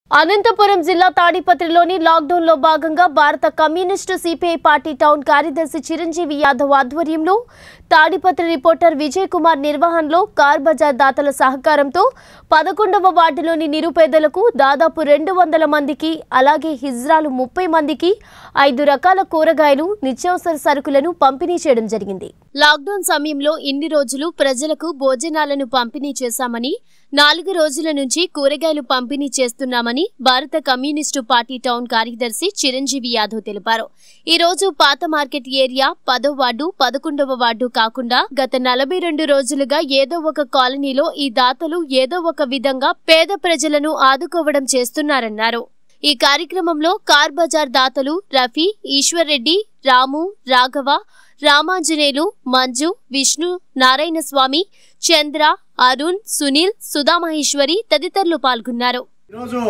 అనంతపురం జిల్లా తాడిపత్రిలోని లాక్డౌన్ లో భాగంగా భారత కమ్యూనిస్టు సిపిఐ పార్టీ టౌన్ కార్యదర్శి చిరంజీవి యాదవ్ ఆధ్వర్యంలో తాడిపత్రి రిపోర్టర్ విజయ్ కుమార్ నిర్వహణలో కార్ బజార్ దాతల సహకారంతో పదకొండవ వార్డులోని నిరుపేదలకు దాదాపు రెండు వందల మందికి అలాగే హిజ్రాలు ముప్పై మందికి ఐదు రకాల కూరగాయలు నిత్యావసర సరుకులను పంపిణీ చేయడం జరిగింది లాక్డౌన్ సమయంలో ఇన్ని రోజులు ప్రజలకు భోజనాలను పంపిణీ చేశామని నాలుగు రోజుల నుంచి కూరగాయలు పంపిణీ చేస్తున్నామని భారత కమ్యూనిస్టు పార్టీ టౌన్ కార్యదర్శి చిరంజీవి యాదవ్ తెలిపారు ఈ రోజు పాత మార్కెట్ ఏరియా పదో వార్డు పదకొండవ వార్డు కాకుండా గత నలభై రెండు రోజులుగా ఏదో ఒక కాలనీలో ఈ దాతలు ఏదో ఒక విధంగా పేద ప్రజలను ఆదుకోవడం చేస్తున్నారన్నారు ఈ కార్యక్రమంలో కార్ బజార్ దాతలు రఫీ ఈశ్వర్ రెడ్డి రాము రాఘవ రామాంజనేయులు మంజు విష్ణు నారాయణ స్వామి చంద్ర అరుణ్ సునీల్ సుధామహేశ్వరి తదితరులు పాల్గొన్నారు ఈరోజు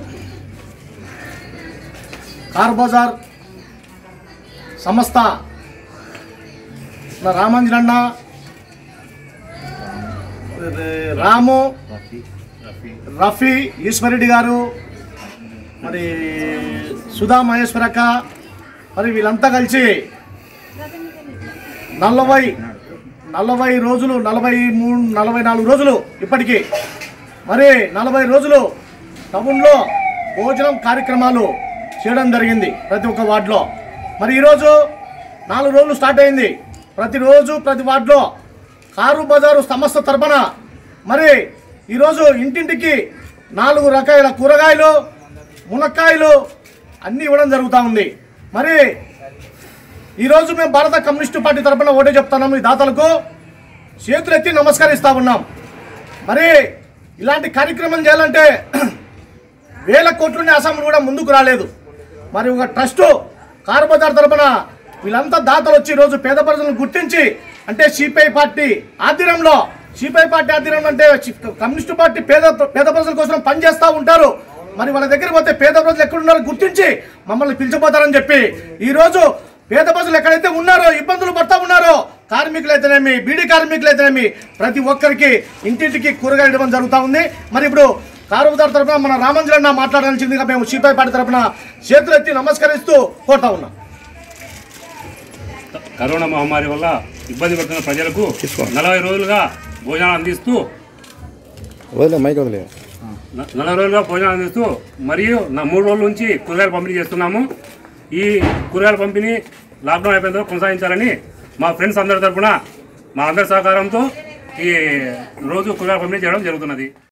కార్ బజార్ సంస్థ నా రామాంజనన్న రాము రఫీ ఈశ్వరెడ్డి గారు మరి సుధా మహేశ్వరక్క మరి వీళ్ళంతా కలిసి నలభై నలభై రోజులు నలభై మూడు నలభై నాలుగు రోజులు ఇప్పటికీ మరి నలభై రోజులు టౌన్లో భోజనం కార్యక్రమాలు చేయడం జరిగింది ప్రతి ఒక్క వార్డులో మరి ఈరోజు నాలుగు రోజులు స్టార్ట్ అయింది ప్రతిరోజు ప్రతి వార్డులో కారు బజారు సంస్థ తరపున మరి ఈరోజు ఇంటింటికి నాలుగు రకాల కూరగాయలు మునక్కాయలు అన్నీ ఇవ్వడం జరుగుతూ ఉంది మరి ఈరోజు మేము భారత కమ్యూనిస్టు పార్టీ తరపున ఓటే చెప్తున్నాము ఈ దాతలకు చేతులెత్తి నమస్కరిస్తా ఉన్నాం మరి ఇలాంటి కార్యక్రమం చేయాలంటే వేల కోట్లుండే అసెంబ్లీ కూడా ముందుకు రాలేదు మరి ఒక ట్రస్టు కారు బజార్ తరపున వీళ్ళంతా దాతలు వచ్చి ఈరోజు పేద ప్రజలను గుర్తించి అంటే సిపిఐ పార్టీ ఆధ్వర్యంలో సిపిఐ పార్టీ ఆధ్వర్యంలో అంటే చి- కమ్యూనిస్టు పార్టీ పేద పేద ప్రజల కోసం పనిచేస్తూ ఉంటారు మరి వాళ్ళ దగ్గరికి పోతే పేద ప్రజలు ఎక్కడున్నారో గుర్తించి మమ్మల్ని పిలిచిపోతారని చెప్పి ఈరోజు పేద ప్రజలు ఎక్కడైతే ఉన్నారో ఇబ్బందులు పడతా ఉన్నారో కార్మికులు అయితేనేమి బీడీ కార్మికులు అయితేనేమి ప్రతి ఒక్కరికి ఇంటింటికి కూరగాయలు ఇవ్వడం జరుగుతూ ఉంది మరి ఇప్పుడు కారుదారు తరపున మన రామంజలన్న మాట్లాడాల్సిందిగా మేము సిపిఐ పార్టీ తరపున చేతులెత్తి నమస్కరిస్తూ కోరుతా ఉన్నాం కరోనా మహమ్మారి వల్ల ఇబ్బంది పడుతున్న ప్రజలకు నలభై రోజులుగా భోజనాలు అందిస్తూ వదిలే మైక్ వదిలే న- నలభై రోజులుగా భోజనాలు అందిస్తూ మరియు నా మూడు రోజుల నుంచి కూరగాయలు పంపిణీ చేస్తున్నాము ఈ కూరగాయల పంపిణీ లాక్డౌన్ అయిపోయిన తర్వాత కొనసాగించాలని మా ఫ్రెండ్స్ అందరి తరపున మా అందరి సహకారంతో ఈ రోజు కూరగాయల పంపిణీ చేయడం జరుగుతున్నది